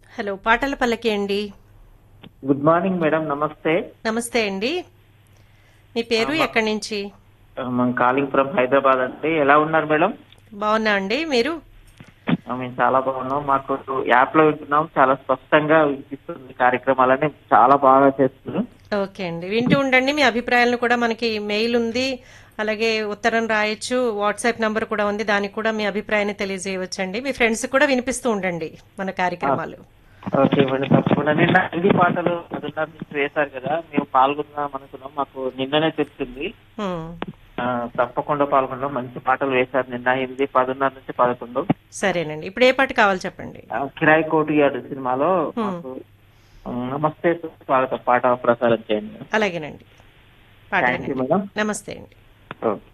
Hello పాటల పల్లకి అండి గుడ్ మార్నింగ్ మేడం నమస్తే నమస్తే అండి మీ పేరు ఎక్కడి నుంచి మనం కాలింగ్ ఫ్రమ్ హైదరాబాద్ అండి ఎలా ఉన్నారు మేడం బాగున్నా అండి మీరు ఆ, మేము చాలా బాగున్నాం మాకు యాప్ లో వింటున్నాం చాలా స్పష్టంగా వినిపిస్తుంది కార్యక్రమాలని చాలా బాగా చేస్తున్నారు ఓకే అండి వింటూ ఉండండి మీ అభిప్రాయాలను కూడా మనకి మెయిల్ ఉంది అలాగే ఉత్తరం రాయొచ్చు వాట్సాప్ నంబర్ కూడా ఉంది దానికి కూడా మీ అభిప్రాయాన్ని తెలియజేయవచ్చండి మీ ఫ్రెండ్స్ కూడా వినిపిస్తూ ఉండండి మన కార్యక్రమాలు ఓకే మేడం తప్పకుండా నిన్న హిందీ పాటలు పదిన్నర నుంచి వేశారు కదా మేము పాల్గొందాం అనుకున్నాం మాకు నిన్ననే తెలిసింది హ్మ్. ఆ, తప్పకుండా పాల్గొన్నాం మంచి పాటలు వేశారు నిన్న హిందీ పదిన్నర నుంచి పదకొండు సరేనండి ఇప్పుడు ఏ పాట కావాలి చెప్పండి ఆ, కిరాయి కోటి గారు సినిమాలో మాకు ఆ, నమస్తే స్వాగతం పాట ప్రసారం చేయండి అలాగేనండి థ్యాంక్ యూ పాట మేడం నమస్తే అండి ఓకే